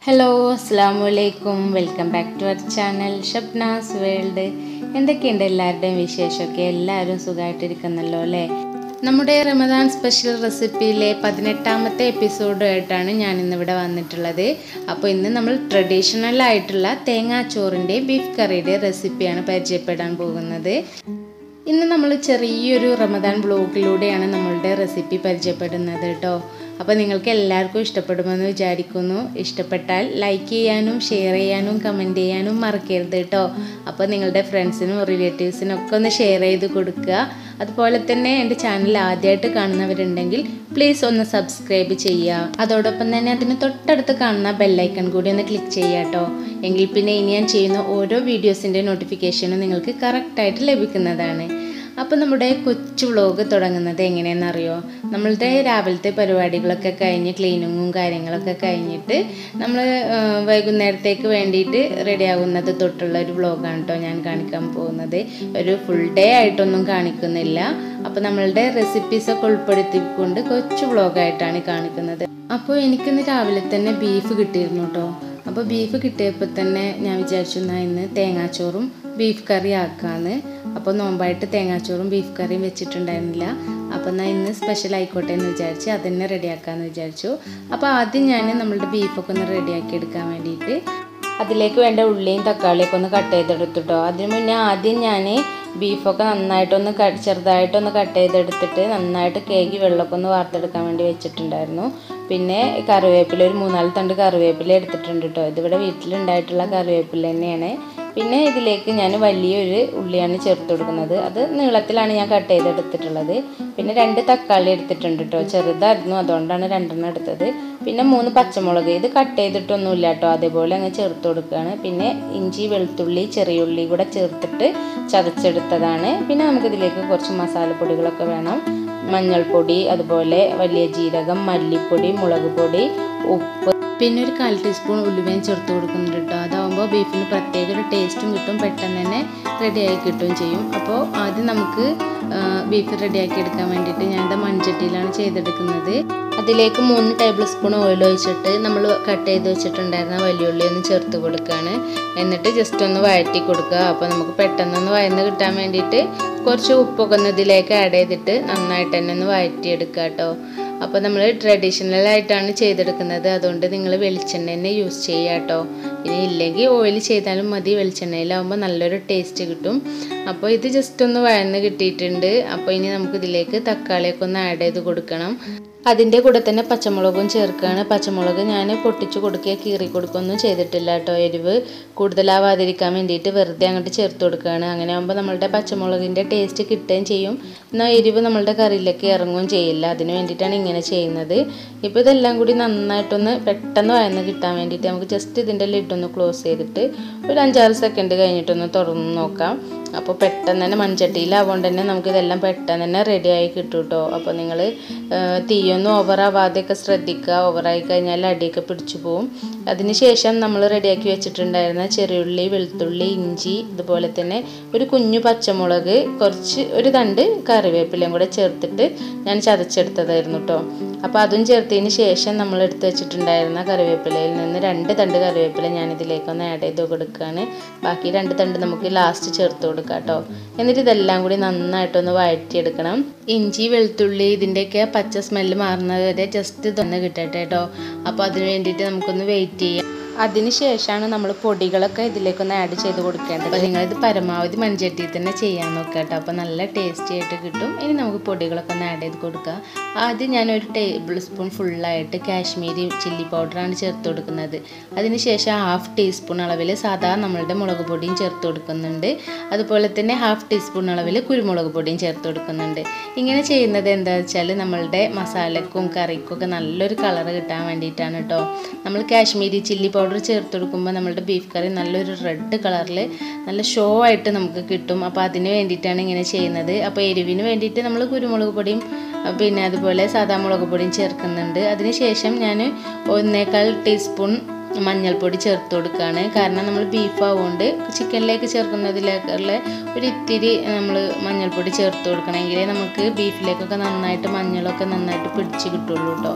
hello അസ്സാം വലൈക്കും welcome back to our channel Shabnas world എന്തൊക്കെയുണ്ട് എല്ലാവരുടെയും വിശേഷമൊക്കെ എല്ലാവരും സുഖമായിട്ടിരിക്കുന്നല്ലോ അല്ലേ നമ്മുടെ റമദാൻ സ്പെഷ്യൽ റെസിപ്പിയിലെ പതിനെട്ടാമത്തെ എപ്പിസോഡുമായിട്ടാണ് ഞാൻ ഇന്നിവിടെ വന്നിട്ടുള്ളത് അപ്പോൾ ഇന്ന് നമ്മൾ ട്രഡീഷണൽ ആയിട്ടുള്ള തേങ്ങാച്ചോറിൻ്റെ ബീഫ് കറിയുടെ റെസിപ്പിയാണ് പരിചയപ്പെടാൻ പോകുന്നത് ഇന്ന് നമ്മൾ ചെറിയൊരു റമദാൻ ബ്ലോഗിലൂടെയാണ് നമ്മളുടെ റെസിപ്പി പരിചയപ്പെടുന്നത് കേട്ടോ അപ്പോൾ നിങ്ങൾക്ക് എല്ലാവർക്കും ഇഷ്ടപ്പെടുമെന്ന് വിചാരിക്കുന്നു ഇഷ്ടപ്പെട്ടാൽ ലൈക്ക് ചെയ്യാനും ഷെയർ ചെയ്യാനും കമൻറ്റ് ചെയ്യാനും മറക്കരുത് കേട്ടോ അപ്പോൾ നിങ്ങളുടെ ഫ്രണ്ട്സിനും റിലേറ്റീവ്സിനും ഒക്കെ ഒന്ന് ഷെയർ ചെയ്ത് കൊടുക്കുക അതുപോലെ തന്നെ എൻ്റെ ചാനൽ ആദ്യമായിട്ട് കാണുന്നവരുണ്ടെങ്കിൽ പ്ലീസ് ഒന്ന് സബ്സ്ക്രൈബ് ചെയ്യുക അതോടൊപ്പം തന്നെ അതിന് തൊട്ടടുത്ത് കാണുന്ന ബെല്ലൈക്കൺ കൂടി ഒന്ന് ക്ലിക്ക് ചെയ്യുക കേട്ടോ എങ്കിൽ പിന്നെ ഇനി ഞാൻ ചെയ്യുന്ന ഓരോ വീഡിയോസിൻ്റെ നോട്ടിഫിക്കേഷനും നിങ്ങൾക്ക് കറക്റ്റായിട്ട് ലഭിക്കുന്നതാണ് അപ്പോൾ നമ്മുടെ കൊച്ചു വ്ളോഗ് തുടങ്ങുന്നത് എങ്ങനെയെന്നറിയോ നമ്മളുടെ രാവിലത്തെ പരിപാടികളൊക്കെ കഴിഞ്ഞ് ക്ലീനിങ്ങും കാര്യങ്ങളൊക്കെ കഴിഞ്ഞിട്ട് നമ്മൾ വൈകുന്നേരത്തേക്ക് വേണ്ടിയിട്ട് റെഡി ആകുന്നത് തൊട്ടുള്ള ഒരു വ്ളോഗാണ് കേട്ടോ ഞാൻ കാണിക്കാൻ പോകുന്നത് ഒരു ഫുൾ ഡേ ആയിട്ടൊന്നും കാണിക്കുന്നില്ല അപ്പോൾ നമ്മളുടെ റെസിപ്പീസൊക്കെ ഉൾപ്പെടുത്തിക്കൊണ്ട് കൊച്ചു വ്ളോഗായിട്ടാണ് കാണിക്കുന്നത് അപ്പോൾ എനിക്കിന്ന് രാവിലെ തന്നെ ബീഫ് കിട്ടിയിരുന്നു കേട്ടോ അപ്പോൾ ബീഫ് കിട്ടിയപ്പോൾ തന്നെ ഞാൻ വിചാരിച്ചു എന്നാൽ ഇന്ന് തേങ്ങാച്ചോറും ബീഫ് കറി ആക്കാമെന്ന് അപ്പോൾ നോമ്പായിട്ട് തേങ്ങാച്ചോറും ബീഫ് കറിയും വെച്ചിട്ടുണ്ടായിരുന്നില്ല അപ്പോൾ എന്നാൽ ഇന്ന് സ്പെഷ്യൽ ആയിക്കോട്ടെ എന്ന് വിചാരിച്ച് അതന്നെ റെഡിയാക്കാമെന്ന് വിചാരിച്ചു അപ്പോൾ ആദ്യം ഞാൻ നമ്മളുടെ ബീഫൊക്കെ ഒന്ന് റെഡിയാക്കി എടുക്കാൻ വേണ്ടിയിട്ട് അതിലേക്ക് വേണ്ട ഉള്ളിയും തക്കാളിയൊക്കെ ഒന്ന് കട്ട് ചെയ്തെടുത്തിട്ടോ അതിന് മുന്നേ ആദ്യം ഞാൻ ബീഫൊക്കെ നന്നായിട്ടൊന്ന് കട്ട് ചെറുതായിട്ടൊന്ന് കട്ട് ചെയ്തെടുത്തിട്ട് നന്നായിട്ട് കേക്ക് വെള്ളമൊക്കെ ഒന്ന് വാർത്തെടുക്കാൻ വേണ്ടി വെച്ചിട്ടുണ്ടായിരുന്നു പിന്നെ കറിവേപ്പില ഒരു മൂന്നാല് തണ്ട് കറിവേപ്പില എടുത്തിട്ടുണ്ട് കേട്ടോ ഇതിവിടെ വീട്ടിലുണ്ടായിട്ടുള്ള കറിവേപ്പില തന്നെയാണ് പിന്നെ ഇതിലേക്ക് ഞാൻ വലിയൊരു ഉള്ളിയാണ് ചേർത്ത് കൊടുക്കുന്നത് അത് നീളത്തിലാണ് ഞാൻ കട്ട് ചെയ്തെടുത്തിട്ടുള്ളത് പിന്നെ രണ്ട് തക്കാളി എടുത്തിട്ടുണ്ട് കേട്ടോ ചെറുതായിരുന്നു അതുകൊണ്ടാണ് രണ്ടെണ്ണം എടുത്തത് പിന്നെ മൂന്ന് പച്ചമുളക് ഇത് കട്ട് ചെയ്തിട്ടൊന്നുമില്ല കേട്ടോ അതേപോലെ അങ്ങ് ചേർത്ത് കൊടുക്കുകയാണ് പിന്നെ ഇഞ്ചി വെളുത്തുള്ളി ചെറിയുള്ളി കൂടെ ചേർത്തിട്ട് ചതച്ചെടുത്തതാണ് പിന്നെ നമുക്കിതിലേക്ക് കുറച്ച് മസാലപ്പൊടികളൊക്കെ വേണം മഞ്ഞൾപ്പൊടി അതുപോലെ വലിയ ജീരകം മല്ലിപ്പൊടി മുളക് പൊടി ഉപ്പ് പിന്നെ ഒരു കാൽ ടീസ്പൂൺ ഉലുവയും ചേർത്ത് കൊടുക്കുന്നുണ്ട് കേട്ടോ അതാവുമ്പോൾ ബീഫിന് പ്രത്യേക ഒരു ടേസ്റ്റും കിട്ടും പെട്ടെന്ന് തന്നെ റെഡിയായി കിട്ടുകയും ചെയ്യും അപ്പോൾ ആദ്യം നമുക്ക് ബീഫ് റെഡിയാക്കി എടുക്കാൻ വേണ്ടിയിട്ട് ഞാനിത് മൺചട്ടിയിലാണ് ചെയ്തെടുക്കുന്നത് അതിലേക്ക് മൂന്ന് ടേബിൾ സ്പൂൺ ഓയിൽ ഒഴിച്ചിട്ട് നമ്മൾ കട്ട് ചെയ്ത് വെച്ചിട്ടുണ്ടായിരുന്ന വലിയുള്ളി ഒന്ന് ചേർത്ത് കൊടുക്കുകയാണ് എന്നിട്ട് ജസ്റ്റ് ഒന്ന് വഴറ്റി കൊടുക്കുക അപ്പോൾ നമുക്ക് പെട്ടെന്നൊന്ന് വയന്ന് കിട്ടാൻ വേണ്ടിയിട്ട് കുറച്ച് ഉപ്പൊക്കെ ഒന്ന് ഇതിലേക്ക് ആഡ് ചെയ്തിട്ട് നന്നായിട്ട് തന്നെ ഒന്ന് വഴറ്റിയെടുക്കുക കേട്ടോ അപ്പോൾ നമ്മൾ ട്രഡീഷണൽ ആയിട്ടാണ് ചെയ്തെടുക്കുന്നത് അതുകൊണ്ട് നിങ്ങൾ വെളിച്ചെണ്ണ തന്നെ യൂസ് ചെയ്യുക കേട്ടോ ഇനി ഇല്ലെങ്കിൽ ഓയിൽ ചെയ്താലും മതി വെളിച്ചെണ്ണയിലാവുമ്പോൾ നല്ലൊരു ടേസ്റ്റ് കിട്ടും അപ്പോൾ ഇത് ജസ്റ്റ് ഒന്ന് വഴന്ന് കിട്ടിയിട്ടുണ്ട് അപ്പോൾ ഇനി നമുക്ക് ഇതിലേക്ക് തക്കാളിയൊക്കെ ഒന്ന് ആഡ് ചെയ്ത് കൊടുക്കണം അതിൻ്റെ കൂടെ തന്നെ പച്ചമുളകും ചേർക്കുകയാണ് പച്ചമുളക് ഞാൻ പൊട്ടിച്ച് കൊടുക്കുക കീറി കൊടുക്കുകയൊന്നും ചെയ്തിട്ടില്ല കേട്ടോ എരിവ് കൂടുതലാവാതിരിക്കാൻ വേണ്ടിയിട്ട് വെറുതെ അങ്ങോട്ട് ചേർത്ത് കൊടുക്കുകയാണ് അങ്ങനെ ആകുമ്പോൾ നമ്മളുടെ പച്ചമുളകിൻ്റെ ടേസ്റ്റ് കിട്ടുകയും ചെയ്യും എന്നാൽ എരിവ് നമ്മളുടെ കറിയിലേക്ക് ഇറങ്ങുകയും ചെയ്യില്ല അതിന് വേണ്ടിയിട്ടാണ് ഇങ്ങനെ ചെയ്യുന്നത് ഇപ്പോൾ ഇതെല്ലാം കൂടി നന്നായിട്ടൊന്ന് പെട്ടെന്ന് വയന്ന് കിട്ടാൻ വേണ്ടിയിട്ട് നമുക്ക് ജസ്റ്റ് ഇതിൻ്റെ ലിഡൊന്ന് ക്ലോസ് ചെയ്തിട്ട് ഒരു അഞ്ചാറ് സെക്കൻഡ് കഴിഞ്ഞിട്ടൊന്ന് തുറന്ന് നോക്കാം അപ്പോൾ പെട്ടെന്ന് തന്നെ മൺചട്ടിയിലാവുകൊണ്ട് തന്നെ നമുക്കിതെല്ലാം പെട്ടെന്ന് തന്നെ റെഡിയായി കിട്ടും കേട്ടോ അപ്പോൾ നിങ്ങൾ തീയൊന്നും ഓവറാവാതെയൊക്കെ ശ്രദ്ധിക്കുക ഓവറായി കഴിഞ്ഞാൽ അടിയൊക്കെ പിടിച്ചു പോവും അതിനുശേഷം നമ്മൾ റെഡിയാക്കി വെച്ചിട്ടുണ്ടായിരുന്ന ചെറിയുള്ളി വെളുത്തുള്ളി ഇഞ്ചി ഇതുപോലെ തന്നെ ഒരു കുഞ്ഞു പച്ചമുളക് കുറച്ച് ഒരു തണ്ട് കറിവേപ്പിലയും കൂടെ ചേർത്തിട്ട് ഞാൻ ചതച്ചെടുത്തതായിരുന്നു കേട്ടോ അപ്പോൾ അതും ചേർത്തതിന് ശേഷം നമ്മൾ എടുത്ത് വെച്ചിട്ടുണ്ടായിരുന്ന കറിവേപ്പിലയിൽ നിന്ന് രണ്ട് തണ്ട് കറിവേപ്പില ഞാൻ ഇതിലേക്കൊന്ന് ആഡ് ചെയ്ത് കൊടുക്കുകയാണ് ബാക്കി രണ്ട് തണ്ട് നമുക്ക് ലാസ്റ്റ് ചേർത്ത് കൊടുക്കാം കേട്ടോ എന്നിട്ട് ഇതെല്ലാം കൂടി നന്നായിട്ടൊന്ന് വഴറ്റിയെടുക്കണം ഇഞ്ചി വെളുത്തുള്ളി ഇതിൻ്റെയൊക്കെ പച്ച സ്മെല്ല് മാറുന്നത് വരെ ജസ്റ്റ് ഇതൊന്ന് കിട്ടട്ടെ കേട്ടോ അപ്പോൾ അതിന് വേണ്ടിയിട്ട് നമുക്കൊന്ന് വെയിറ്റ് ചെയ്യാം അതിന് ശേഷമാണ് നമ്മൾ പൊടികളൊക്കെ ഇതിലേക്കൊന്ന് ആഡ് ചെയ്ത് കൊടുക്കേണ്ടത് അപ്പോൾ നിങ്ങളിത് പരമാവധി മൺചട്ടിയിൽ തന്നെ ചെയ്യാൻ നോക്കുക കേട്ടോ അപ്പോൾ നല്ല ടേസ്റ്റി ആയിട്ട് കിട്ടും ഇനി നമുക്ക് പൊടികളൊക്കെ ഒന്ന് ആഡ് ചെയ്ത് കൊടുക്കുക ആദ്യം ഞാൻ ഒരു ടേബിൾ സ്പൂൺ ഫുള്ളായിട്ട് കാശ്മീരി ചില്ലി പൗഡറാണ് ചേർത്ത് കൊടുക്കുന്നത് അതിന് ശേഷം ഹാഫ് ടീസ്പൂൺ അളവിൽ സാധാ നമ്മളുടെ മുളക് പൊടിയും ചേർത്ത് കൊടുക്കുന്നുണ്ട് അതുപോലെ തന്നെ ഹാഫ് ടീസ്പൂൺ അളവിൽ കുരുമുളക് പൊടിയും ചേർത്ത് കൊടുക്കുന്നുണ്ട് ഇങ്ങനെ ചെയ്യുന്നത് എന്താ വെച്ചാൽ നമ്മളുടെ മസാലക്കും കറിക്കും ഒക്കെ നല്ലൊരു കളർ കിട്ടാൻ വേണ്ടിയിട്ടാണ് കേട്ടോ നമ്മൾ കാശ്മീരി ചില്ലി പൗഡർ ചേർത്ത് കൊടുക്കുമ്പോൾ നമ്മളുടെ ബീഫ് കറി നല്ലൊരു റെഡ് കളറിൽ നല്ല ഷോ ആയിട്ട് നമുക്ക് കിട്ടും അപ്പോൾ അതിന് വേണ്ടിയിട്ടാണ് ഇങ്ങനെ ചെയ്യുന്നത് അപ്പോൾ എരിവിന് വേണ്ടിയിട്ട് നമ്മൾ കുരുമുളക് പൊടിയും പിന്നെ അതുപോലെ സാധാ മുളക് പൊടിയും ചേർക്കുന്നുണ്ട് അതിനുശേഷം ഞാൻ ഒന്നേക്കാൾ ടീസ്പൂൺ മഞ്ഞൾപ്പൊടി ചേർത്ത് കൊടുക്കുകയാണ് കാരണം നമ്മൾ ബീഫ് ആവുകൊണ്ട് ചിക്കനിലേക്ക് ചേർക്കുന്നതിലേക്കുള്ള ഒരു ഇത്തിരി നമ്മൾ മഞ്ഞൾപ്പൊടി ചേർത്ത് കൊടുക്കണമെങ്കിൽ നമുക്ക് ബീഫിലേക്കൊക്കെ നന്നായിട്ട് മഞ്ഞളൊക്കെ നന്നായിട്ട് പിടിച്ച് കിട്ടുള്ളൂ കേട്ടോ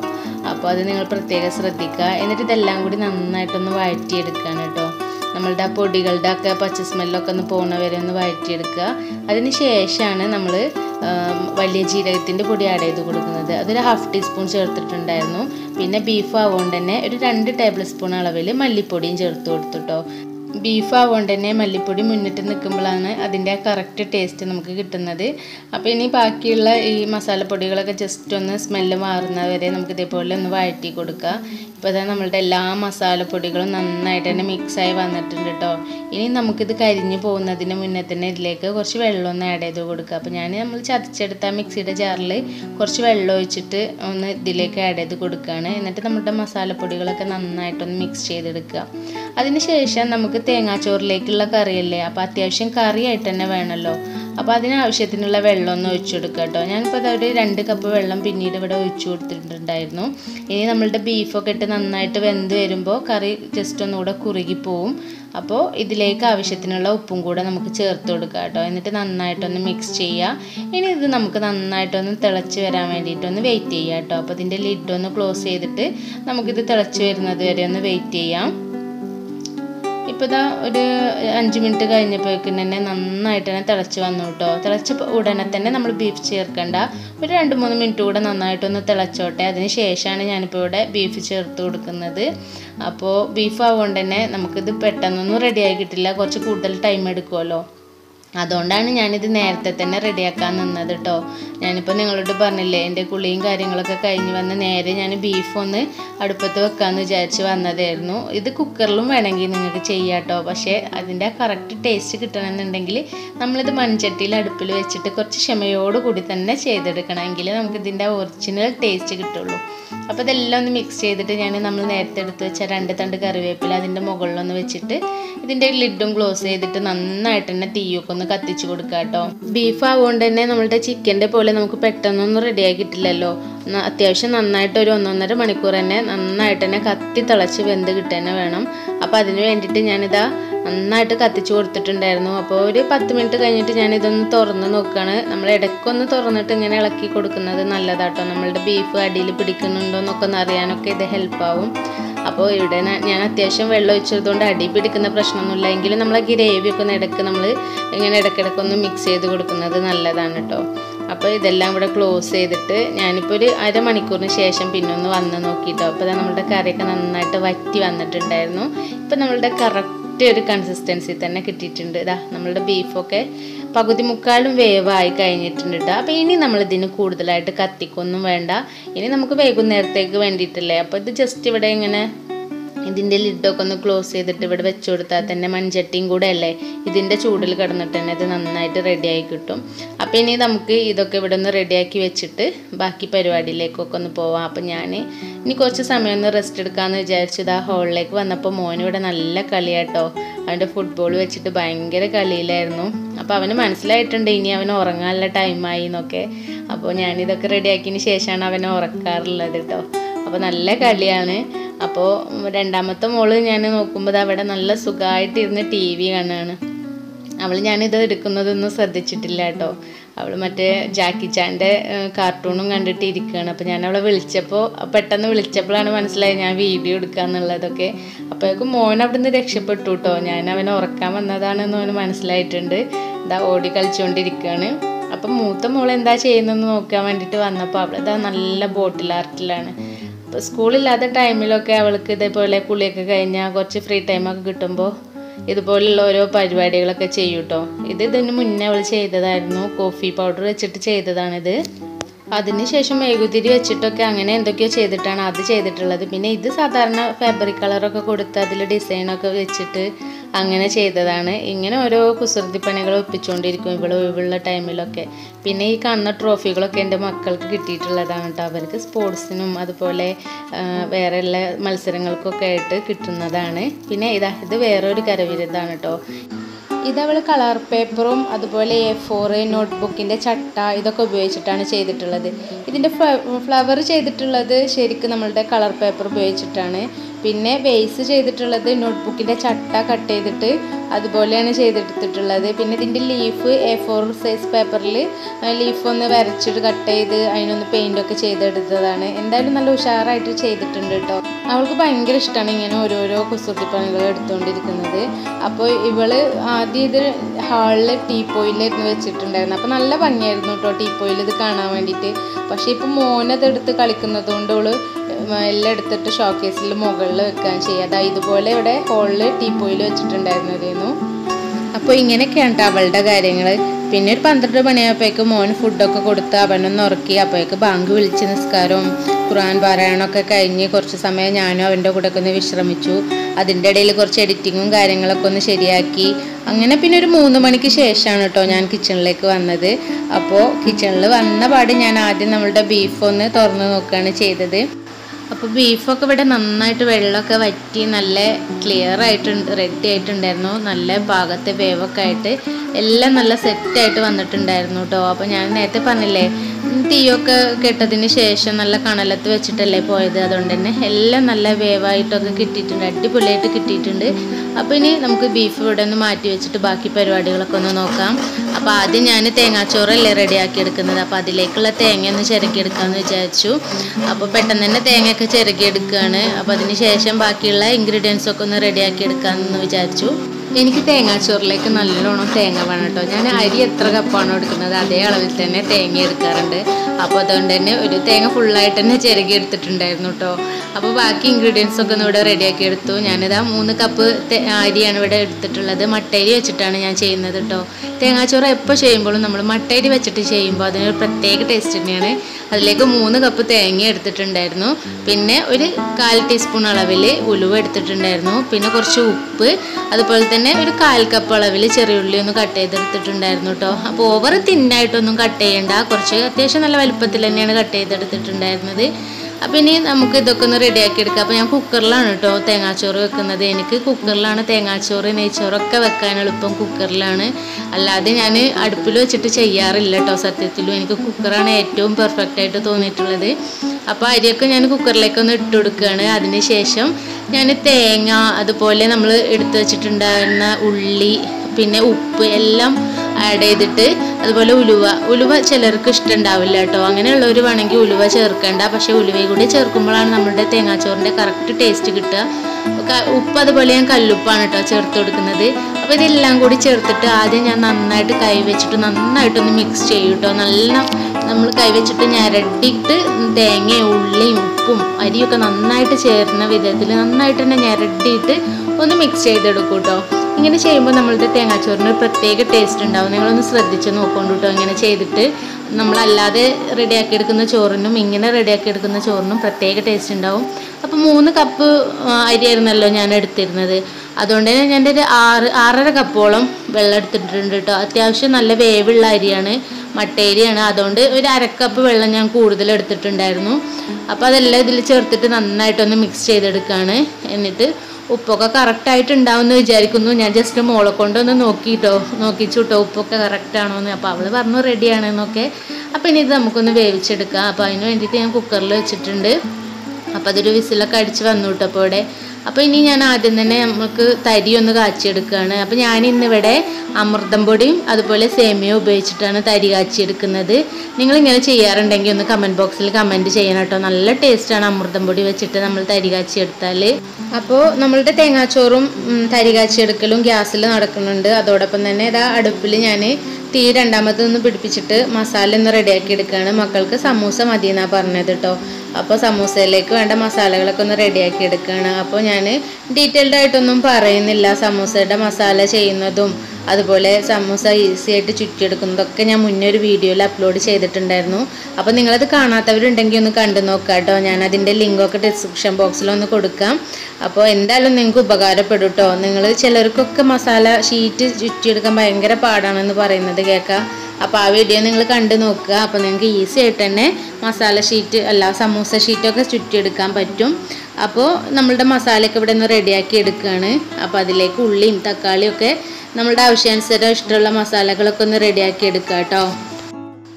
അപ്പോൾ അത് നിങ്ങൾ പ്രത്യേകം ശ്രദ്ധിക്കുക എന്നിട്ട് ഇതെല്ലാം കൂടി നന്നായിട്ടൊന്ന് വഴറ്റിയെടുക്കുകയാണ് കേട്ടോ നമ്മളുടെ ആ പൊടികളുടെ ഒക്കെ പച്ച സ്മെല്ലൊക്കെ ഒന്ന് പോണ വരെ ഒന്ന് വഴറ്റിയെടുക്കുക അതിന് ശേഷമാണ് നമ്മൾ വലിയ ജീരകത്തിൻ്റെ പൊടി ആഡ് ചെയ്ത് കൊടുക്കുന്നത് അതൊരു ഹാഫ് ടീസ്പൂൺ ചേർത്തിട്ടുണ്ടായിരുന്നു പിന്നെ ബീഫ് ആവുകൊണ്ട് തന്നെ ഒരു രണ്ട് ടേബിൾ സ്പൂൺ അളവിൽ മല്ലിപ്പൊടിയും ചേർത്ത് കൊടുത്തുട്ടോ ബീഫ് ആവുകൊണ്ട് തന്നെ മല്ലിപ്പൊടി മുന്നിട്ട് നിൽക്കുമ്പോഴാണ് അതിൻ്റെ ആ കറക്റ്റ് ടേസ്റ്റ് നമുക്ക് കിട്ടുന്നത് അപ്പോൾ ഇനി ബാക്കിയുള്ള ഈ മസാലപ്പൊടികളൊക്കെ ജസ്റ്റ് ഒന്ന് സ്മെല്ല് മാറുന്നത് വരെ നമുക്ക് ഇതേപോലെ ഒന്ന് വഴറ്റി കൊടുക്കുക ഇപ്പോൾ ഇതാ നമ്മളുടെ എല്ലാ മസാലപ്പൊടികളും നന്നായിട്ട് തന്നെ മിക്സായി വന്നിട്ടുണ്ട് കേട്ടോ ഇനി നമുക്കിത് കരിഞ്ഞു പോകുന്നതിന് മുന്നേ തന്നെ ഇതിലേക്ക് കുറച്ച് വെള്ളം ഒന്ന് ആഡ് ചെയ്ത് കൊടുക്കുക അപ്പോൾ ഞാൻ നമ്മൾ ചതച്ചെടുത്ത മിക്സിയുടെ ജാറിൽ കുറച്ച് വെള്ളം ഒഴിച്ചിട്ട് ഒന്ന് ഇതിലേക്ക് ആഡ് ചെയ്ത് കൊടുക്കുകയാണ് എന്നിട്ട് നമ്മുടെ മസാലപ്പൊടികളൊക്കെ നന്നായിട്ടൊന്ന് മിക്സ് ചെയ്തെടുക്കുക അതിന് ശേഷം നമുക്ക് തേങ്ങാച്ചോറിലേക്കുള്ള കറിയല്ലേ അപ്പോൾ അത്യാവശ്യം കറിയായിട്ട് തന്നെ വേണമല്ലോ അപ്പോൾ അതിനാവശ്യത്തിനുള്ള വെള്ളം ഒന്ന് ഒഴിച്ചു കൊടുക്കുക കേട്ടോ ഞാനിപ്പോൾ അതൊരു രണ്ട് കപ്പ് വെള്ളം പിന്നീട് ഇവിടെ ഒഴിച്ചു കൊടുത്തിട്ടുണ്ടായിരുന്നു ഇനി നമ്മളുടെ ബീഫൊക്കെ ഇട്ട് നന്നായിട്ട് വെന്ത് വരുമ്പോൾ കറി ജസ്റ്റ് ഒന്നുകൂടെ കുറുകി പോവും അപ്പോൾ ഇതിലേക്ക് ആവശ്യത്തിനുള്ള ഉപ്പും കൂടെ നമുക്ക് ചേർത്ത് കൊടുക്കുക കേട്ടോ എന്നിട്ട് നന്നായിട്ടൊന്ന് മിക്സ് ചെയ്യുക ഇനി ഇത് നമുക്ക് നന്നായിട്ടൊന്ന് തിളച്ച് വരാൻ വേണ്ടിയിട്ടൊന്ന് വെയിറ്റ് ചെയ്യുക കേട്ടോ അപ്പോൾ ഇതിൻ്റെ ലിഡ് ഒന്ന് ക്ലോസ് ചെയ്തിട്ട് നമുക്കിത് തിളച്ച് വരുന്നത് വരെ ഒന്ന് വെയിറ്റ് ചെയ്യാം ഇപ്പോൾ ഇതാ ഒരു അഞ്ച് മിനിറ്റ് കഴിഞ്ഞപ്പോഴേക്കും തന്നെ നന്നായിട്ട് തന്നെ തിളച്ച് വന്നു കേട്ടോ തിളച്ച ഉടനെ തന്നെ നമ്മൾ ബീഫ് ചേർക്കണ്ട ഒരു രണ്ട് മൂന്ന് മിനിറ്റ് കൂടെ നന്നായിട്ടൊന്ന് തിളച്ചോട്ടെ അതിന് ശേഷമാണ് ഞാനിപ്പോൾ ഇവിടെ ബീഫ് ചേർത്ത് കൊടുക്കുന്നത് അപ്പോൾ ബീഫ് ആവുകൊണ്ട് തന്നെ നമുക്കിത് പെട്ടെന്നൊന്നും റെഡിയായി കിട്ടില്ല കുറച്ച് കൂടുതൽ ടൈം എടുക്കുമല്ലോ അതുകൊണ്ടാണ് ഞാനിത് നേരത്തെ തന്നെ റെഡിയാക്കാൻ നിന്നത് കേട്ടോ ഞാനിപ്പോൾ നിങ്ങളോട് പറഞ്ഞില്ലേ എൻ്റെ കുളിയും കാര്യങ്ങളൊക്കെ കഴിഞ്ഞ് വന്ന് നേരെ ഞാൻ ബീഫ് ഒന്ന് അടുപ്പത്ത് വെക്കാമെന്ന് വിചാരിച്ച് വന്നതായിരുന്നു ഇത് കുക്കറിലും വേണമെങ്കിൽ നിങ്ങൾക്ക് ചെയ്യാം കേട്ടോ പക്ഷേ അതിൻ്റെ കറക്റ്റ് ടേസ്റ്റ് കിട്ടണമെന്നുണ്ടെങ്കിൽ നമ്മളിത് മൺചട്ടിയിൽ അടുപ്പിൽ വെച്ചിട്ട് കുറച്ച് ക്ഷമയോട് കൂടി തന്നെ ചെയ്തെടുക്കണം എങ്കിൽ നമുക്ക് ഇതിൻ്റെ ഒറിജിനൽ ടേസ്റ്റ് കിട്ടുള്ളൂ അപ്പോൾ ഇതെല്ലാം ഒന്ന് മിക്സ് ചെയ്തിട്ട് ഞാൻ നമ്മൾ നേരത്തെ എടുത്ത് വെച്ച രണ്ട് തണ്ട് കറിവേപ്പില അതിൻ്റെ മുകളിലൊന്ന് വെച്ചിട്ട് ഇതിൻ്റെ ലിഡും ക്ലോസ് ചെയ്തിട്ട് നന്നായിട്ട് തന്നെ തീയൊക്കെ ഒന്ന് കത്തിച്ച് കൊടുക്കുക കേട്ടോ ബീഫ് ആവുകൊണ്ട് തന്നെ നമ്മളുടെ ചിക്കൻ്റെ പോലെ നമുക്ക് പെട്ടെന്നൊന്നും റെഡിയായി കിട്ടില്ലല്ലോ അത്യാവശ്യം നന്നായിട്ട് ഒരു ഒന്നൊന്നര മണിക്കൂർ തന്നെ നന്നായിട്ട് തന്നെ കത്തി തിളച്ച് വെന്ത് കിട്ടുക വേണം അപ്പോൾ അതിന് വേണ്ടിയിട്ട് ഞാനിതാ നന്നായിട്ട് കത്തിച്ച് കൊടുത്തിട്ടുണ്ടായിരുന്നു അപ്പോൾ ഒരു പത്ത് മിനിറ്റ് കഴിഞ്ഞിട്ട് ഞാനിതൊന്ന് തുറന്ന് നോക്കുകയാണ് നമ്മൾ ഇടയ്ക്കൊന്ന് തുറന്നിട്ട് ഇങ്ങനെ ഇളക്കി കൊടുക്കുന്നത് നല്ലതാട്ടോ നമ്മളുടെ ബീഫ് അടിയിൽ പിടിക്കുന്നുണ്ടോ എന്നൊക്കെ ഒന്ന് അറിയാനൊക്കെ ഇത് ഹെൽപ്പാവും അപ്പോൾ ഇവിടെ ഞാൻ അത്യാവശ്യം വെള്ളം ഒഴിച്ചതുകൊണ്ട് അടി പിടിക്കുന്ന പ്രശ്നമൊന്നുമില്ല എങ്കിലും നമ്മളെ ഗ്രേവി ഒക്കെ ഒന്ന് ഇടയ്ക്ക് നമ്മൾ ഇങ്ങനെ ഇടയ്ക്കിടയ്ക്കൊന്ന് മിക്സ് ചെയ്ത് കൊടുക്കുന്നത് നല്ലതാണ് കേട്ടോ അപ്പോൾ ഇതെല്ലാം കൂടെ ക്ലോസ് ചെയ്തിട്ട് ഞാനിപ്പോൾ ഒരു അരമണിക്കൂറിന് ശേഷം പിന്നെ ഒന്ന് വന്ന് നോക്കിയിട്ടോ അപ്പോൾ നമ്മുടെ കറിയൊക്കെ നന്നായിട്ട് വറ്റി വന്നിട്ടുണ്ടായിരുന്നു ഇപ്പം നമ്മളുടെ കറക്റ്റ് ഒരു കൺസിസ്റ്റൻസി തന്നെ കിട്ടിയിട്ടുണ്ട് ഇതാ നമ്മളുടെ ബീഫൊക്കെ പകുതി മുക്കാലും വേവായി കഴിഞ്ഞിട്ടുണ്ട് കേട്ടോ അപ്പോൾ ഇനി നമ്മൾ ഇതിന് കൂടുതലായിട്ട് കത്തിക്കൊന്നും വേണ്ട ഇനി നമുക്ക് വൈകുന്നേരത്തേക്ക് വേണ്ടിയിട്ടല്ലേ അപ്പോൾ ഇത് ജസ്റ്റ് ഇവിടെ ഇങ്ങനെ ഇതിൻ്റെ ലിഡൊക്കെ ഒന്ന് ക്ലോസ് ചെയ്തിട്ട് ഇവിടെ വെച്ച് കൊടുത്താൽ തന്നെ മൺചട്ടിയും കൂടെ അല്ലേ ഇതിൻ്റെ ചൂടിൽ കിടന്നിട്ട് തന്നെ ഇത് നന്നായിട്ട് റെഡിയായി കിട്ടും അപ്പോൾ ഇനി നമുക്ക് ഇതൊക്കെ ഇവിടെ ഒന്ന് റെഡിയാക്കി വെച്ചിട്ട് ബാക്കി പരിപാടിയിലേക്കൊക്കെ ഒന്ന് പോവാം അപ്പോൾ ഞാൻ ഇനി കുറച്ച് സമയം ഒന്ന് റെസ്റ്റ് എടുക്കാമെന്ന് വിചാരിച്ചു ഇതാ ഹോളിലേക്ക് വന്നപ്പോൾ മോൻ ഇവിടെ നല്ല കളിയാട്ടോ അവൻ്റെ ഫുട്ബോൾ വെച്ചിട്ട് ഭയങ്കര കളിയിലായിരുന്നു അപ്പോൾ അവന് മനസ്സിലായിട്ടുണ്ട് ഇനി അവൻ ഉറങ്ങാനുള്ള ടൈമായി എന്നൊക്കെ അപ്പോൾ ഞാനിതൊക്കെ റെഡിയാക്കിയതിന് ശേഷമാണ് അവനെ ഉറക്കാറുള്ളത് കേട്ടോ അപ്പോൾ നല്ല കളിയാണ് അപ്പോൾ രണ്ടാമത്തെ മോള് ഞാൻ നോക്കുമ്പോൾ അവിടെ നല്ല സുഖമായിട്ട് ഇരുന്ന് ടി വി കാണുകയാണ് അവൾ ഞാനിത് എടുക്കുന്നതൊന്നും ശ്രദ്ധിച്ചിട്ടില്ല കേട്ടോ അവൾ മറ്റേ ജാക്കി ചാൻ്റെ കാർട്ടൂണും കണ്ടിട്ട് ഇരിക്കുകയാണ് അപ്പോൾ ഞാൻ അവളെ വിളിച്ചപ്പോൾ പെട്ടെന്ന് വിളിച്ചപ്പോഴാണ് മനസ്സിലായത് ഞാൻ വീഡിയോ എടുക്കുക എന്നുള്ളതൊക്കെ അപ്പോഴേക്കും മോൻ അവിടെ നിന്ന് രക്ഷപ്പെട്ടു കേട്ടോ ഞാൻ അവനെ ഉറക്കാൻ വന്നതാണെന്ന് അവന് മനസ്സിലായിട്ടുണ്ട് ഇതാ ഓടി കളിച്ചുകൊണ്ടിരിക്കുകയാണ് അപ്പം മൂത്ത മോൾ എന്താ ചെയ്യുന്നതെന്ന് നോക്കാൻ വേണ്ടിയിട്ട് വന്നപ്പോൾ അവിടെ ഇതാ നല്ല ബോട്ടിൽ ആർട്ടിലാണ് അപ്പോൾ സ്കൂളില്ലാത്ത ടൈമിലൊക്കെ അവൾക്ക് ഇതേപോലെ കുളിയൊക്കെ കഴിഞ്ഞാൽ കുറച്ച് ഫ്രീ ടൈമൊക്കെ കിട്ടുമ്പോൾ ഇതുപോലുള്ള ഓരോ പരിപാടികളൊക്കെ ചെയ്യും കേട്ടോ ഇത് ഇതിന് മുന്നേ അവൾ ചെയ്തതായിരുന്നു കോഫി പൗഡർ വെച്ചിട്ട് ചെയ്തതാണിത് അതിനുശേഷം മെഴുകുതിരി വെച്ചിട്ടൊക്കെ അങ്ങനെ എന്തൊക്കെയോ ചെയ്തിട്ടാണ് അത് ചെയ്തിട്ടുള്ളത് പിന്നെ ഇത് സാധാരണ ഫാബ്രിക് കളറൊക്കെ കൊടുത്ത് അതിൽ ഡിസൈനൊക്കെ വെച്ചിട്ട് അങ്ങനെ ചെയ്തതാണ് ഇങ്ങനെ ഓരോ കുസൃതി പണികൾ ഒപ്പിച്ചുകൊണ്ടിരിക്കും ഇവിടെ ഒഴിവുള്ള ടൈമിലൊക്കെ പിന്നെ ഈ കാണുന്ന ട്രോഫികളൊക്കെ എൻ്റെ മക്കൾക്ക് കിട്ടിയിട്ടുള്ളതാണ് കേട്ടോ അവർക്ക് സ്പോർട്സിനും അതുപോലെ വേറെയുള്ള മത്സരങ്ങൾക്കൊക്കെ ആയിട്ട് കിട്ടുന്നതാണ് പിന്നെ ഇതാ ഇത് വേറൊരു കരവിരുതാണ് കേട്ടോ ഇതവൾ കളർ പേപ്പറും അതുപോലെ എ ഫോർ നോട്ട്ബുക്കിൻ്റെ ചട്ട ഇതൊക്കെ ഉപയോഗിച്ചിട്ടാണ് ചെയ്തിട്ടുള്ളത് ഇതിൻ്റെ ഫ്ലവർ ചെയ്തിട്ടുള്ളത് ശരിക്കും നമ്മളുടെ കളർ പേപ്പർ ഉപയോഗിച്ചിട്ടാണ് പിന്നെ ബേസ് ചെയ്തിട്ടുള്ളത് നോട്ട്ബുക്കിൻ്റെ ചട്ട കട്ട് ചെയ്തിട്ട് അതുപോലെയാണ് ചെയ്തെടുത്തിട്ടുള്ളത് പിന്നെ ഇതിൻ്റെ ലീഫ് എ ഫോർ സൈസ് പേപ്പറിൽ ലീഫ് ഒന്ന് വരച്ചിട്ട് കട്ട് ചെയ്ത് അതിനൊന്ന് പെയിൻ്റൊക്കെ ചെയ്തെടുത്തതാണ് എന്തായാലും നല്ല ഉഷാറായിട്ട് ചെയ്തിട്ടുണ്ട് കേട്ടോ അവൾക്ക് ഭയങ്കര ഇഷ്ടമാണ് ഇങ്ങനെ ഓരോരോ കുസൃതി പണികൾ എടുത്തുകൊണ്ടിരിക്കുന്നത് അപ്പോൾ ഇവള് ആദ്യം ഇത് ഹാളിൽ ടീപ്പോയിലായിരുന്നു വെച്ചിട്ടുണ്ടായിരുന്നു അപ്പോൾ നല്ല ഭംഗിയായിരുന്നു കേട്ടോ ടീപ്പോയിൽ ഇത് കാണാൻ വേണ്ടിയിട്ട് പക്ഷേ ഇപ്പോൾ മോനത് എടുത്ത് കളിക്കുന്നത് കൊണ്ട് അവള് എല്ലാം എടുത്തിട്ട് ഷോക്കേസിൽ മുകളിൽ വെക്കാൻ ചെയ്യുക അതാ ഇതുപോലെ ഇവിടെ ഹോളിൽ ടീപ്പോയിൽ വെച്ചിട്ടുണ്ടായിരുന്നതായിരുന്നു അപ്പോൾ ഇങ്ങനെയൊക്കെയാണ് കേട്ടോ അവളുടെ കാര്യങ്ങൾ പിന്നെ ഒരു പന്ത്രണ്ട് മണിയായപ്പോഴേക്ക് മോൻ ഫുഡൊക്കെ കൊടുത്ത് അവനൊന്ന് ഉറക്കി അപ്പോഴേക്ക് ബാങ്ക് വിളിച്ച് നിസ്കാരവും ഖുർആൻ പാരായണമൊക്കെ കഴിഞ്ഞ് കുറച്ച് സമയം ഞാനും അവൻ്റെ കൂടെ ഒക്കെ ഒന്ന് വിശ്രമിച്ചു അതിൻ്റെ ഇടയിൽ കുറച്ച് എഡിറ്റിങ്ങും കാര്യങ്ങളൊക്കെ ഒന്ന് ശരിയാക്കി അങ്ങനെ പിന്നെ ഒരു മൂന്ന് മണിക്ക് ശേഷമാണ് കേട്ടോ ഞാൻ കിച്ചണിലേക്ക് വന്നത് അപ്പോൾ കിച്ചണിൽ വന്ന പാട് ഞാൻ ആദ്യം നമ്മളുടെ ബീഫ് ഒന്ന് തുറന്ന് നോക്കുകയാണ് ചെയ്തത് അപ്പോൾ ബീഫൊക്കെ ഇവിടെ നന്നായിട്ട് വെള്ളമൊക്കെ വറ്റി നല്ല ക്ലിയർ ആയിട്ട് റെഡി ആയിട്ടുണ്ടായിരുന്നു നല്ല പാകത്തെ വേവൊക്കെ ആയിട്ട് എല്ലാം നല്ല സെറ്റായിട്ട് വന്നിട്ടുണ്ടായിരുന്നു കേട്ടോ അപ്പോൾ ഞാൻ നേരത്തെ പറഞ്ഞില്ലേ തീയൊക്കെ കെട്ടതിന് ശേഷം നല്ല കണലത്ത് വെച്ചിട്ടല്ലേ പോയത് അതുകൊണ്ട് തന്നെ എല്ലാം നല്ല വേവായിട്ടൊക്കെ കിട്ടിയിട്ടുണ്ട് അടിപൊളിയായിട്ട് കിട്ടിയിട്ടുണ്ട് അപ്പോൾ ഇനി നമുക്ക് ബീഫ് ഇവിടെ ഒന്ന് മാറ്റി വെച്ചിട്ട് ബാക്കി പരിപാടികളൊക്കെ ഒന്ന് നോക്കാം അപ്പോൾ ആദ്യം ഞാൻ തേങ്ങാച്ചോറല്ലേ റെഡിയാക്കി എടുക്കുന്നത് അപ്പോൾ അതിലേക്കുള്ള തേങ്ങ ഒന്ന് ചിരക്കിയെടുക്കാമെന്ന് വിചാരിച്ചു അപ്പോൾ പെട്ടെന്ന് തന്നെ തേങ്ങയൊക്കെ ചിരകിയെടുക്കുകയാണ് അപ്പോൾ അതിന് ശേഷം ബാക്കിയുള്ള ഇൻഗ്രീഡിയൻസ് ഒക്കെ ഒന്ന് റെഡിയാക്കി എടുക്കാമെന്ന് വിചാരിച്ചു എനിക്ക് തേങ്ങാച്ചോറിലേക്ക് നല്ലോണം തേങ്ങ വേണം കേട്ടോ ഞാൻ അരി എത്ര കപ്പാണോ എടുക്കുന്നത് അതേ അളവിൽ തന്നെ തേങ്ങ എടുക്കാറുണ്ട് അപ്പോൾ അതുകൊണ്ട് തന്നെ ഒരു തേങ്ങ ഫുള്ളായിട്ട് തന്നെ ചിരകി എടുത്തിട്ടുണ്ടായിരുന്നു കേട്ടോ അപ്പോൾ ബാക്കി ഇൻഗ്രീഡിയൻസ് ഒക്കെ ഒന്ന് ഇവിടെ റെഡിയാക്കി എടുത്തു ഞാനിതാ മൂന്ന് കപ്പ് അരിയാണ് ഇവിടെ എടുത്തിട്ടുള്ളത് മട്ടരി വെച്ചിട്ടാണ് ഞാൻ ചെയ്യുന്നത് കേട്ടോ തേങ്ങാച്ചോറ് എപ്പോൾ ചെയ്യുമ്പോഴും നമ്മൾ മട്ടരി വെച്ചിട്ട് ചെയ്യുമ്പോൾ അതിനൊരു പ്രത്യേക ടേസ്റ്റ് തന്നെയാണ് അതിലേക്ക് മൂന്ന് കപ്പ് തേങ്ങ എടുത്തിട്ടുണ്ടായിരുന്നു പിന്നെ ഒരു കാൽ ടീസ്പൂൺ അളവിൽ ഉലുവ എടുത്തിട്ടുണ്ടായിരുന്നു പിന്നെ കുറച്ച് ഉപ്പ് അതുപോലെ തന്നെ ഒരു കാൽ കപ്പ് അളവിൽ ചെറിയുള്ളി ഒന്ന് കട്ട് ചെയ്തെടുത്തിട്ടുണ്ടായിരുന്നു കേട്ടോ അപ്പോൾ ഓവർ തിന്നായിട്ടൊന്നും കട്ട് ചെയ്യണ്ട കുറച്ച് അത്യാവശ്യം നല്ല വലുപ്പത്തിൽ തന്നെയാണ് കട്ട് ചെയ്തെടുത്തിട്ടുണ്ടായിരുന്നത് അപ്പോൾ ഇനി നമുക്ക് ഇതൊക്കെ ഒന്ന് റെഡിയാക്കി എടുക്കാം അപ്പോൾ ഞാൻ കുക്കറിലാണ് കേട്ടോ തേങ്ങാച്ചോറ് വെക്കുന്നത് എനിക്ക് കുക്കറിലാണ് തേങ്ങാച്ചോറ് നെയ്ച്ചോറൊക്കെ വെക്കാൻ എളുപ്പം കുക്കറിലാണ് അല്ലാതെ ഞാൻ അടുപ്പിൽ വെച്ചിട്ട് ചെയ്യാറില്ല കേട്ടോ സത്യത്തിലും എനിക്ക് കുക്കറാണ് ഏറ്റവും പെർഫെക്റ്റ് ആയിട്ട് തോന്നിയിട്ടുള്ളത് അപ്പോൾ അരിയൊക്കെ ഞാൻ കുക്കറിലേക്ക് ഒന്ന് ഇട്ട് കൊടുക്കുകയാണ് അതിന് ശേഷം ഞാൻ തേങ്ങ അതുപോലെ നമ്മൾ എടുത്തു വെച്ചിട്ടുണ്ടായിരുന്ന ഉള്ളി പിന്നെ ഉപ്പ് എല്ലാം ആഡ് ചെയ്തിട്ട് അതുപോലെ ഉലുവ ഉലുവ ചിലർക്ക് ഇഷ്ടമുണ്ടാവില്ല കേട്ടോ അങ്ങനെയുള്ളവർ വേണമെങ്കിൽ ഉലുവ ചേർക്കേണ്ട പക്ഷേ ഉലുവയും കൂടി ചേർക്കുമ്പോഴാണ് നമ്മുടെ തേങ്ങാച്ചോറിൻ്റെ കറക്റ്റ് ടേസ്റ്റ് കിട്ടുക ക- ഉപ്പ് അതുപോലെ ഞാൻ കല്ലുപ്പാണ് കേട്ടോ ചേർത്ത് കൊടുക്കുന്നത് അപ്പോൾ ഇതെല്ലാം കൂടി ചേർത്തിട്ട് ആദ്യം ഞാൻ നന്നായിട്ട് കൈ വെച്ചിട്ട് നന്നായിട്ടൊന്ന് മിക്സ് ചെയ്യും കേട്ടോ നല്ല നമ്മൾ കൈ വെച്ചിട്ട് ഞരട്ടിയിട്ട് തേങ്ങയും ഉള്ളിയും ഉപ്പും അരിയൊക്കെ നന്നായിട്ട് ചേർന്ന വിധത്തിൽ നന്നായിട്ട് തന്നെ ഞരട്ടിയിട്ട് ഒന്ന് മിക്സ് ചെയ്തെടുക്കും കേട്ടോ ഇങ്ങനെ ചെയ്യുമ്പോൾ നമ്മളുടെ തേങ്ങാച്ചോറിന് ഒരു പ്രത്യേക ടേസ്റ്റ് ഉണ്ടാവും നിങ്ങളൊന്ന് ശ്രദ്ധിച്ച് നോക്കൊണ്ട് കേട്ടോ ഇങ്ങനെ ചെയ്തിട്ട് നമ്മളല്ലാതെ റെഡിയാക്കി എടുക്കുന്ന ചോറിനും ഇങ്ങനെ റെഡിയാക്കി എടുക്കുന്ന ചോറിനും പ്രത്യേക ടേസ്റ്റ് ഉണ്ടാവും അപ്പോൾ മൂന്ന് കപ്പ് ആ, അരിയായിരുന്നല്ലോ ഞാൻ എടുത്തിരുന്നത് അതുകൊണ്ട് തന്നെ ഞാൻ ഒരു ആറ് ആറര കപ്പോളം വെള്ളം എടുത്തിട്ടുണ്ട് കേട്ടോ അത്യാവശ്യം നല്ല വേവുള്ള അരിയാണ് മട്ടേരിയാണ് അതുകൊണ്ട് ഒരു അരക്കപ്പ് വെള്ളം ഞാൻ കൂടുതൽ എടുത്തിട്ടുണ്ടായിരുന്നു അപ്പോൾ അതെല്ലാം ഇതിൽ ചേർത്തിട്ട് നന്നായിട്ടൊന്ന് മിക്സ് ചെയ്തെടുക്കുകയാണ് എന്നിട്ട് ഉപ്പൊക്കെ കറക്റ്റായിട്ട് ഉണ്ടാവുമെന്ന് വിചാരിക്കുന്നു ഞാൻ ജസ്റ്റ് മോളെ കൊണ്ടൊന്ന് നോക്കിയിട്ടോ നോക്കിച്ചു കേട്ടോ ഉപ്പൊക്കെ കറക്റ്റ് ആണോ എന്ന് അപ്പോൾ അവൾ പറഞ്ഞു റെഡിയാണെന്നൊക്കെ അപ്പോൾ ഇനി ഇത് നമുക്കൊന്ന് വേവിച്ചെടുക്കാം അപ്പോൾ അതിന് വേണ്ടിയിട്ട് ഞാൻ കുക്കറിൽ വെച്ചിട്ടുണ്ട് അപ്പോൾ അതൊരു വിസിലൊക്കെ അടിച്ച് വന്നു കേട്ടോ അപ്പോൾ ഇവിടെ അപ്പോൾ ഇനി ഞാൻ ആദ്യം തന്നെ നമുക്ക് തരി ഒന്ന് കാച്ചിയെടുക്കുകയാണ് അപ്പോൾ ഞാൻ ഇന്നിവിടെ അമൃതം പൊടിയും അതുപോലെ സേമിയ ഉപയോഗിച്ചിട്ടാണ് തരി കാച്ചിയെടുക്കുന്നത് നിങ്ങളിങ്ങനെ ചെയ്യാറുണ്ടെങ്കിൽ ഒന്ന് കമൻറ്റ് ബോക്സിൽ കമൻറ്റ് ചെയ്യണം കേട്ടോ നല്ല ടേസ്റ്റാണ് അമൃതം പൊടി വെച്ചിട്ട് നമ്മൾ തരി കാച്ചിയെടുത്താൽ അപ്പോൾ നമ്മളുടെ തേങ്ങാച്ചോറും ഉം, തരി കാച്ചിയെടുക്കലും ഗ്യാസിൽ നടക്കുന്നുണ്ട് അതോടൊപ്പം തന്നെ ഇതാ അടുപ്പിൽ ഞാൻ തീ രണ്ടാമതൊന്ന് പിടിപ്പിച്ചിട്ട് മസാല ഒന്ന് റെഡിയാക്കി എടുക്കുകയാണ് മക്കൾക്ക് സമൂസ മതി എന്നാണ് പറഞ്ഞത് കേട്ടോ അപ്പോൾ സമൂസയിലേക്ക് വേണ്ട മസാലകളൊക്കെ ഒന്ന് റെഡിയാക്കി എടുക്കുകയാണ് അപ്പോൾ ഞാൻ ഡീറ്റെയിൽഡ് ആയിട്ടൊന്നും പറയുന്നില്ല സമൂസയുടെ മസാല ചെയ്യുന്നതും അതുപോലെ സമൂസ ഈസി ആയിട്ട് ചുറ്റിയെടുക്കുന്നതൊക്കെ ഞാൻ മുന്നേ ഒരു വീഡിയോയിൽ അപ്ലോഡ് ചെയ്തിട്ടുണ്ടായിരുന്നു അപ്പോൾ നിങ്ങളത് കാണാത്തവരുണ്ടെങ്കിൽ ഒന്ന് കണ്ടു നോക്കാം കേട്ടോ ഞാൻ അതിൻ്റെ ലിങ്കൊക്കെ ഡിസ്ക്രിപ്ഷൻ ബോക്സിൽ ഒന്ന് കൊടുക്കാം അപ്പോൾ എന്തായാലും നിങ്ങൾക്ക് ഉപകാരപ്പെടും കേട്ടോ നിങ്ങൾ ചിലർക്കൊക്കെ മസാല ഷീറ്റ് ചുറ്റിയെടുക്കാൻ ഭയങ്കര പാടാണെന്ന് പറയുന്നത് കേൾക്കാം അപ്പോൾ ആ വീഡിയോ നിങ്ങൾ കണ്ടു നോക്കുക അപ്പോൾ നിങ്ങൾക്ക് ഈസി ആയിട്ട് തന്നെ മസാല ഷീറ്റ് അല്ല സമൂസ ഷീറ്റൊക്കെ ചുറ്റിയെടുക്കാൻ പറ്റും അപ്പോൾ നമ്മളുടെ മസാലയൊക്കെ ഇവിടെ നിന്ന് റെഡിയാക്കി എടുക്കുകയാണ് അപ്പോൾ അതിലേക്ക് ഉള്ളിയും തക്കാളിയും ഒക്കെ നമ്മളുടെ ആവശ്യാനുസരണം ഇഷ്ടമുള്ള മസാലകളൊക്കെ ഒന്ന് റെഡിയാക്കി എടുക്കുക കേട്ടോ അപ്പോൾ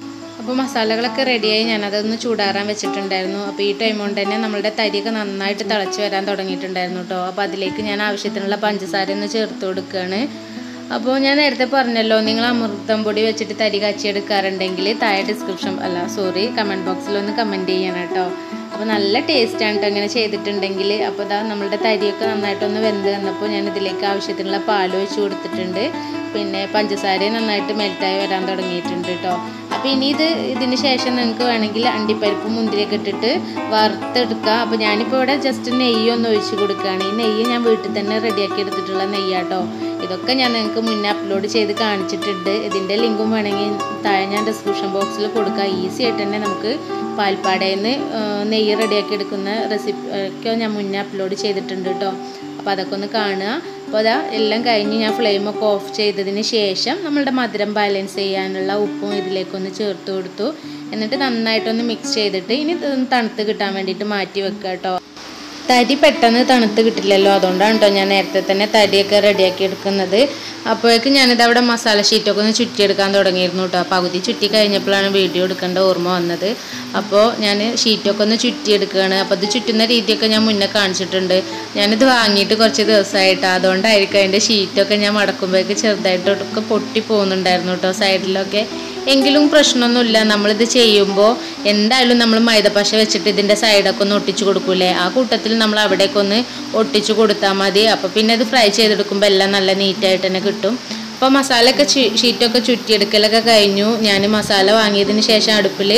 അപ്പോൾ മസാലകളൊക്കെ റെഡിയായി ഞാനതൊന്ന് ചൂടാറാൻ വെച്ചിട്ടുണ്ടായിരുന്നു അപ്പോൾ ഈ ടൈം കൊണ്ട് തന്നെ നമ്മളുടെ തരിയൊക്കെ നന്നായിട്ട് തിളച്ച് വരാൻ തുടങ്ങിയിട്ടുണ്ടായിരുന്നു കേട്ടോ അപ്പോൾ അതിലേക്ക് ഞാൻ ആവശ്യത്തിനുള്ള പഞ്ചസാര ഒന്ന് ചേർത്ത് കൊടുക്കുകയാണ് അപ്പോൾ ഞാൻ നേരത്തെ പറഞ്ഞല്ലോ നിങ്ങൾ അമൃതം പൊടി വെച്ചിട്ട് തരി കാച്ചിയെടുക്കാറുണ്ടെങ്കിൽ താഴെ ഡിസ്ക്രിപ്ഷൻ അല്ല സോറി കമൻറ്റ് ബോക്സിൽ ഒന്ന് കമൻറ്റ് ചെയ്യണം കേട്ടോ അപ്പോൾ നല്ല ടേസ്റ്റാണ് കേട്ടോ അങ്ങനെ ചെയ്തിട്ടുണ്ടെങ്കിൽ അപ്പോൾ ഇതാ നമ്മളുടെ തരിയൊക്കെ നന്നായിട്ടൊന്ന് വെന്ത് വന്നപ്പോൾ ഞാൻ ഇതിലേക്ക് ആവശ്യത്തിനുള്ള പാൽ ഒഴിച്ച് കൊടുത്തിട്ടുണ്ട് പിന്നെ പഞ്ചസാര നന്നായിട്ട് മെൽറ്റായി വരാൻ തുടങ്ങിയിട്ടുണ്ട് കേട്ടോ അപ്പോൾ ഇനി ഇത് ഇതിന് ശേഷം നിങ്ങൾക്ക് വേണമെങ്കിൽ അണ്ടിപ്പരിപ്പും മുന്തിരിയൊക്കെ ഇട്ടിട്ട് വറുത്തെടുക്കുക അപ്പോൾ ഞാനിപ്പോൾ ഇവിടെ ജസ്റ്റ് നെയ്യ് ഒന്ന് ഒഴിച്ച് കൊടുക്കുകയാണ് ഈ നെയ്യ് ഞാൻ വീട്ടിൽ തന്നെ റെഡിയാക്കി എടുത്തിട്ടുള്ള നെയ്യാട്ടോ ഇതൊക്കെ ഞാൻ നിങ്ങൾക്ക് മുന്നേ അപ്ലോഡ് ചെയ്ത് കാണിച്ചിട്ടുണ്ട് ഇതിൻ്റെ ലിങ്കും വേണമെങ്കിൽ താഴെ ഞാൻ ഡിസ്ക്രിപ്ഷൻ ബോക്സിൽ കൊടുക്കുക ഈസി ആയിട്ട് തന്നെ നമുക്ക് പാൽപ്പാടയിൽ നിന്ന് നെയ്യ് റെഡിയാക്കി എടുക്കുന്ന റെസിപ്പി ഒക്കെ ഞാൻ മുന്നേ അപ്ലോഡ് ചെയ്തിട്ടുണ്ട് കേട്ടോ അപ്പോൾ അതൊക്കെ ഒന്ന് കാണുക അപ്പോൾ അതാ എല്ലാം കഴിഞ്ഞ് ഞാൻ ഫ്ലെയിമൊക്കെ ഓഫ് ചെയ്തതിന് ശേഷം നമ്മളുടെ മധുരം ബാലൻസ് ചെയ്യാനുള്ള ഉപ്പും ഇതിലേക്കൊന്ന് ചേർത്ത് കൊടുത്തു എന്നിട്ട് നന്നായിട്ടൊന്ന് മിക്സ് ചെയ്തിട്ട് ഇനി തണുത്ത് കിട്ടാൻ വേണ്ടിയിട്ട് മാറ്റി വെക്കുക കേട്ടോ തരി പെട്ടെന്ന് തണുത്ത് കിട്ടില്ലല്ലോ അതുകൊണ്ടാണ് കേട്ടോ ഞാൻ നേരത്തെ തന്നെ തരിയൊക്കെ റെഡിയാക്കി എടുക്കുന്നത് അപ്പോഴേക്കും ഞാനിത് അവിടെ മസാല ഷീറ്റൊക്കെ ഒന്ന് ചുറ്റിയെടുക്കാൻ തുടങ്ങിയിരുന്നു കേട്ടോ പകുതി ചുറ്റി കഴിഞ്ഞപ്പോഴാണ് വീഡിയോ എടുക്കേണ്ട ഓർമ്മ വന്നത് അപ്പോൾ ഞാൻ ഷീറ്റൊക്കെ ഒന്ന് ചുറ്റിയെടുക്കുകയാണ് അപ്പോൾ ഇത് ചുറ്റുന്ന രീതിയൊക്കെ ഞാൻ മുന്നേ കാണിച്ചിട്ടുണ്ട് ഞാനിത് വാങ്ങിയിട്ട് കുറച്ച് ദിവസമായിട്ടാണ് അതുകൊണ്ടായിരിക്കും അതിൻ്റെ ഷീറ്റൊക്കെ ഞാൻ മടക്കുമ്പോഴേക്ക് ചെറുതായിട്ടൊക്കെ പൊട്ടി പോകുന്നുണ്ടായിരുന്നു കേട്ടോ സൈഡിലൊക്കെ എങ്കിലും പ്രശ്നമൊന്നുമില്ല നമ്മളിത് ചെയ്യുമ്പോൾ എന്തായാലും നമ്മൾ മൈദപ്പശ വെച്ചിട്ട് ഇതിൻ്റെ സൈഡൊക്കെ ഒന്ന് ഒട്ടിച്ചു കൊടുക്കൂലേ ആ കൂട്ടത്തിൽ നമ്മൾ അവിടേക്ക് ഒന്ന് ഒട്ടിച്ചു കൊടുത്താൽ മതി അപ്പോൾ പിന്നെ ഇത് ഫ്രൈ ചെയ്തെടുക്കുമ്പോൾ എല്ലാം നല്ല നീറ്റായിട്ട് തന്നെ കിട്ടും അപ്പോൾ മസാലയൊക്കെ ഷീറ്റൊക്കെ ചുറ്റിയെടുക്കലൊക്കെ കഴിഞ്ഞു ഞാൻ മസാല വാങ്ങിയതിന് ശേഷം അടുപ്പിൽ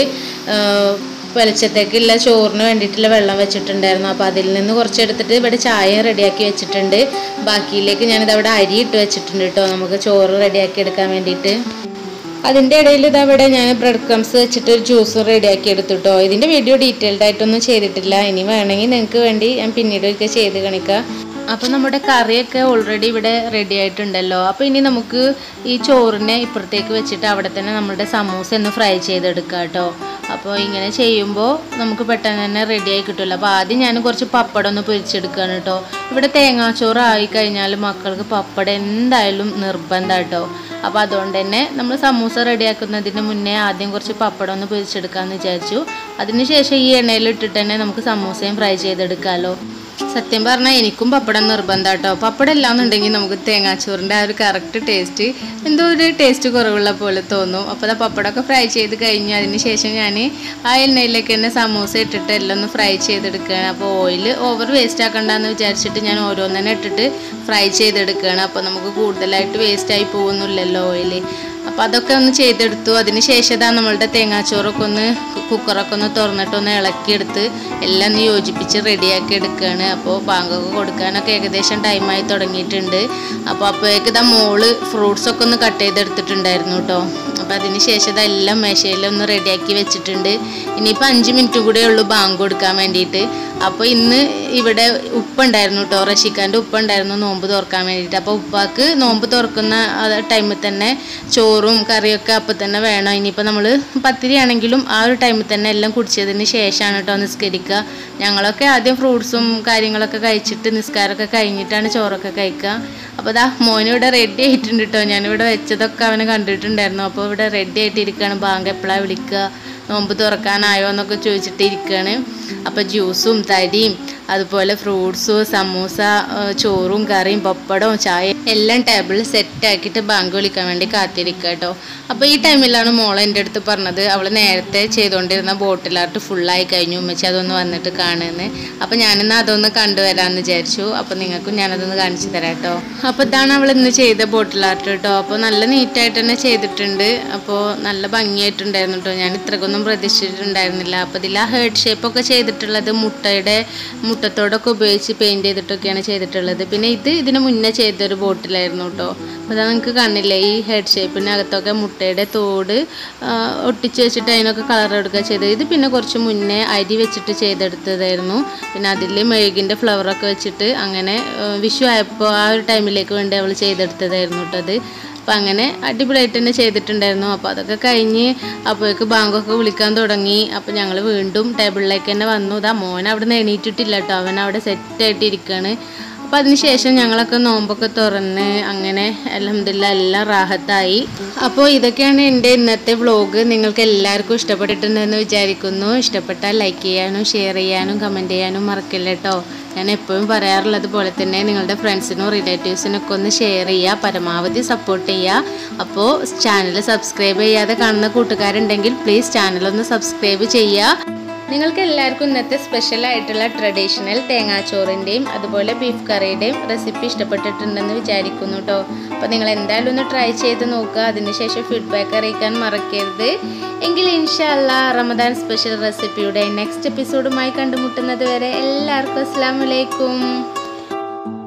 വെളിച്ചത്തേക്കുള്ള ചോറിന് വേണ്ടിയിട്ടുള്ള വെള്ളം വെച്ചിട്ടുണ്ടായിരുന്നു അപ്പോൾ അതിൽ നിന്ന് കുറച്ചെടുത്തിട്ട് ഇവിടെ ചായ റെഡിയാക്കി വെച്ചിട്ടുണ്ട് ബാക്കിയിലേക്ക് ഞാനിത് അവിടെ അരി ഇട്ട് വെച്ചിട്ടുണ്ട് കേട്ടോ നമുക്ക് ചോറ് റെഡിയാക്കി എടുക്കാൻ വേണ്ടിയിട്ട് അതിൻ്റെ ഇടയിൽ ഇതവിടെ ഞാൻ ബ്രെഡ് ക്രംസ് വെച്ചിട്ട് ഒരു ജ്യൂസ് റെഡിയാക്കി എടുത്തുട്ടോ ഇതിൻ്റെ വീഡിയോ ഡീറ്റെയിൽഡ് ആയിട്ടൊന്നും ചെയ്തിട്ടില്ല ഇനി വേണമെങ്കിൽ നിങ്ങൾക്ക് വേണ്ടി ഞാൻ പിന്നീട് ഒക്കെ ചെയ്ത് കാണിക്കാം അപ്പോൾ നമ്മുടെ കറിയൊക്കെ ഓൾറെഡി ഇവിടെ റെഡി ആയിട്ടുണ്ടല്ലോ അപ്പോൾ ഇനി നമുക്ക് ഈ ചോറിനെ ഇപ്പുറത്തേക്ക് വെച്ചിട്ട് അവിടെ തന്നെ നമ്മുടെ സമൂസ ഒന്ന് ഫ്രൈ ചെയ്തെടുക്കാം കേട്ടോ അപ്പോൾ ഇങ്ങനെ ചെയ്യുമ്പോൾ നമുക്ക് പെട്ടെന്ന് തന്നെ റെഡിയായി കിട്ടുമല്ലോ അപ്പോൾ ആദ്യം ഞാൻ കുറച്ച് പപ്പടം ഒന്ന് പൊരിച്ചെടുക്കുകയാണ് കേട്ടോ ഇവിടെ തേങ്ങാച്ചോറ് ആയി കഴിഞ്ഞാൽ മക്കൾക്ക് പപ്പടം എന്തായാലും നിർബന്ധം കേട്ടോ അപ്പോൾ അതുകൊണ്ട് തന്നെ നമ്മൾ സമൂസ റെഡിയാക്കുന്നതിന് മുന്നേ ആദ്യം കുറച്ച് പപ്പടം ഒന്ന് പൊരിച്ചെടുക്കാമെന്ന് വിചാരിച്ചു അതിനുശേഷം ഈ എണ്ണയിൽ ഇട്ടിട്ട് തന്നെ നമുക്ക് സമൂസയും ഫ്രൈ ചെയ്തെടുക്കാമല്ലോ സത്യം പറഞ്ഞാൽ എനിക്കും പപ്പടം നിർബന്ധം കേട്ടോ പപ്പടം ഇല്ലാന്നുണ്ടെങ്കിൽ നമുക്ക് തേങ്ങാച്ചോറിൻ്റെ ആ ഒരു കറക്റ്റ് ടേസ്റ്റ് എന്തോ ഒരു ടേസ്റ്റ് കുറവുള്ള പോലെ തോന്നും അപ്പോൾ ആ പപ്പടമൊക്കെ ഫ്രൈ ചെയ്ത് കഴിഞ്ഞ് അതിന് ശേഷം ഞാൻ ആ എണ്ണയിലേക്ക് തന്നെ സമൂസ ഇട്ടിട്ട് എല്ലാം ഒന്ന് ഫ്രൈ ചെയ്തെടുക്കുകയാണ് അപ്പോൾ ഓയിൽ ഓവർ വേസ്റ്റ് ആക്കണ്ടെന്ന് വിചാരിച്ചിട്ട് ഞാൻ ഓരോന്നെ ഇട്ടിട്ട് ഫ്രൈ ചെയ്തെടുക്കുകയാണ് അപ്പോൾ നമുക്ക് കൂടുതലായിട്ട് വേസ്റ്റായി പോകുന്നില്ലല്ലോ ഓയിൽ അപ്പോൾ അതൊക്കെ ഒന്ന് ചെയ്തെടുത്തു അതിന് ശേഷം ഇതാ നമ്മളുടെ തേങ്ങാച്ചോറൊക്കെ ഒന്ന് കുക്കറൊക്കെ ഒന്ന് തുറന്നിട്ട് ഒന്ന് ഇളക്കിയെടുത്ത് എല്ലാം ഒന്ന് യോജിപ്പിച്ച് റെഡിയാക്കി എടുക്കുകയാണ് അപ്പോൾ ബാങ്കൊക്കെ കൊടുക്കാനൊക്കെ ഏകദേശം ടൈമായി തുടങ്ങിയിട്ടുണ്ട് അപ്പോൾ അപ്പോഴേക്ക് ഇതാ മോള് ഫ്രൂട്ട്സൊക്കെ ഒന്ന് കട്ട് ചെയ്തെടുത്തിട്ടുണ്ടായിരുന്നു കേട്ടോ അപ്പോൾ അതിന് ശേഷം ഇതെല്ലാം മേശയിലൊന്ന് റെഡിയാക്കി വെച്ചിട്ടുണ്ട് ഇനിയിപ്പോൾ അഞ്ച് മിനിറ്റ് കൂടെ ഉള്ളൂ ബാങ്ക് കൊടുക്കാൻ വേണ്ടിയിട്ട് അപ്പോൾ ഇന്ന് ഇവിടെ ഉപ്പുണ്ടായിരുന്നു കേട്ടോ റഷിക്കാൻ്റെ ഉപ്പുണ്ടായിരുന്നു നോമ്പ് തുറക്കാൻ വേണ്ടിയിട്ട് അപ്പോൾ ഉപ്പാക്ക് നോമ്പ് തുറക്കുന്ന ടൈമിൽ തന്നെ ചോറും കറിയൊക്കെ അപ്പോൾ തന്നെ വേണം ഇനിയിപ്പോൾ നമ്മൾ പത്തിരി ആണെങ്കിലും ആ ഒരു ടൈമിൽ തന്നെ എല്ലാം കുടിച്ചതിന് ശേഷമാണ് കേട്ടോ നിസ്കരിക്കുക ഞങ്ങളൊക്കെ ആദ്യം ഫ്രൂട്ട്സും കാര്യങ്ങളൊക്കെ കഴിച്ചിട്ട് നിസ്കാരമൊക്കെ കഴിഞ്ഞിട്ടാണ് ചോറൊക്കെ കഴിക്കുക അപ്പോൾ ദാ മോനിവിടെ റെഡി ആയിട്ടുണ്ട് കേട്ടോ ഞാനിവിടെ വെച്ചതൊക്കെ അവന് കണ്ടിട്ടുണ്ടായിരുന്നു അപ്പോൾ ഇവിടെ റെഡി ആയിട്ടിരിക്കുകയാണ് ബാങ്ക് എപ്പോഴാണ് വിളിക്കുക നോമ്പ് തുറക്കാനായോ എന്നൊക്കെ ചോദിച്ചിട്ട് ഇരിക്കുകയാണ് അപ്പോൾ ജ്യൂസും തരിയും അതുപോലെ ഫ്രൂട്ട്സും സമൂസ ചോറും കറിയും പപ്പടവും ചായ എല്ലാം ടേബിളിൽ സെറ്റ് ആക്കിയിട്ട് ബാങ്ക് വിളിക്കാൻ വേണ്ടി കാത്തിരിക്കുക കേട്ടോ അപ്പോൾ ഈ ടൈമിലാണ് മോൾ എൻ്റെ അടുത്ത് പറഞ്ഞത് അവൾ നേരത്തെ ചെയ്തുകൊണ്ടിരുന്ന ബോട്ടിൽ ആർട്ട് ഫുള്ളായി കഴിഞ്ഞു ഉമ്മച്ചി അതൊന്ന് വന്നിട്ട് കാണുന്നത് അപ്പോൾ ഞാനിന്ന് അതൊന്ന് കണ്ടുവരാമെന്ന് വിചാരിച്ചു അപ്പോൾ നിങ്ങൾക്കും ഞാനതൊന്ന് കാണിച്ചു തരാം കേട്ടോ അപ്പോൾ ഇതാണ് അവൾ ഇന്ന് ചെയ്ത ബോട്ടിൽ ആർട്ട് കേട്ടോ അപ്പോൾ നല്ല നീറ്റായിട്ട് തന്നെ ചെയ്തിട്ടുണ്ട് അപ്പോൾ നല്ല ഭംഗിയായിട്ടുണ്ടായിരുന്നു കേട്ടോ ഞാൻ ഇത്രക്കൊന്നും പ്രതീക്ഷിച്ചിട്ടുണ്ടായിരുന്നില്ല അപ്പോൾ ഇതിൽ ആ ഹേർട്ട് ഷേപ്പൊക്കെ ചെയ്തിട്ടുള്ളത് മുട്ടയുടെ മുട്ടത്തോടൊക്കെ ഉപയോഗിച്ച് പെയിൻറ് ചെയ്തിട്ടൊക്കെയാണ് ചെയ്തിട്ടുള്ളത് പിന്നെ ഇത് ഇതിന് മുന്നേ ചെയ്തൊരു ബോട്ടിലായിരുന്നു കേട്ടോ അപ്പോൾ അതാ നിങ്ങൾക്ക് കണ്ണില്ലേ ഈ ഹെഡ് ഷേപ്പിനകത്തൊക്കെ മുട്ടയുടെ തോട് ഒട്ടിച്ച് വെച്ചിട്ട് അതിനൊക്കെ കളർ എടുക്കുക ചെയ്തത് ഇത് പിന്നെ കുറച്ച് മുന്നേ അരി വെച്ചിട്ട് ചെയ്തെടുത്തതായിരുന്നു പിന്നെ അതിൽ മെഴുകിൻ്റെ ഫ്ലവറൊക്കെ വെച്ചിട്ട് അങ്ങനെ വിഷു ആയപ്പോൾ ആ ഒരു ടൈമിലേക്ക് വേണ്ടി അവൾ ചെയ്തെടുത്തതായിരുന്നു കേട്ടോ അത് അപ്പം അങ്ങനെ അടിപൊളിയായിട്ട് തന്നെ ചെയ്തിട്ടുണ്ടായിരുന്നു അപ്പോൾ അതൊക്കെ കഴിഞ്ഞ് അപ്പോഴേക്ക് ബാങ്കൊക്കെ വിളിക്കാൻ തുടങ്ങി അപ്പോൾ ഞങ്ങൾ വീണ്ടും ടേബിളിലേക്ക് തന്നെ വന്നു ഇതാ മോൻ അവിടെ നിന്ന് എണീറ്റിട്ടില്ല കേട്ടോ അവൻ അവിടെ സെറ്റായിട്ട് ഇരിക്കുകയാണ് അപ്പോൾ അതിനുശേഷം ഞങ്ങളൊക്കെ നോമ്പൊക്കെ തുറന്ന് അങ്ങനെ അലഹമില്ല എല്ലാം റാഹത്തായി അപ്പോൾ ഇതൊക്കെയാണ് എൻ്റെ ഇന്നത്തെ വ്ളോഗ് നിങ്ങൾക്ക് എല്ലാവർക്കും ഇഷ്ടപ്പെട്ടിട്ടുണ്ടെന്ന് വിചാരിക്കുന്നു ഇഷ്ടപ്പെട്ടാൽ ലൈക്ക് ചെയ്യാനും ഷെയർ ചെയ്യാനും കമൻറ്റ് ചെയ്യാനും മറക്കില്ല കേട്ടോ ഞാൻ എപ്പോഴും പറയാറുള്ളത് പോലെ തന്നെ നിങ്ങളുടെ ഫ്രണ്ട്സിനും റിലേറ്റീവ്സിനും ഒക്കെ ഒന്ന് ഷെയർ ചെയ്യുക പരമാവധി സപ്പോർട്ട് ചെയ്യുക അപ്പോൾ ചാനൽ സബ്സ്ക്രൈബ് ചെയ്യാതെ കാണുന്ന കൂട്ടുകാരുണ്ടെങ്കിൽ പ്ലീസ് ചാനലൊന്ന് സബ്സ്ക്രൈബ് ചെയ്യുക നിങ്ങൾക്ക് എല്ലാവർക്കും ഇന്നത്തെ സ്പെഷ്യൽ ആയിട്ടുള്ള ട്രഡീഷണൽ തേങ്ങാച്ചോറിൻ്റെയും അതുപോലെ ബീഫ് കറിയുടെയും റെസിപ്പി ഇഷ്ടപ്പെട്ടിട്ടുണ്ടെന്ന് വിചാരിക്കുന്നു കേട്ടോ അപ്പോൾ നിങ്ങൾ എന്തായാലും ഒന്ന് ട്രൈ ചെയ്ത് നോക്കുക അതിനുശേഷം ഫീഡ്ബാക്ക് അറിയിക്കാൻ മറക്കരുത് എങ്കിൽ ഇൻഷാല്ല റമദാൻ സ്പെഷ്യൽ റെസിപ്പിയുടെ നെക്സ്റ്റ് എപ്പിസോഡുമായി കണ്ടുമുട്ടുന്നത് വരെ എല്ലാവർക്കും അസ്സാം വലൈക്കും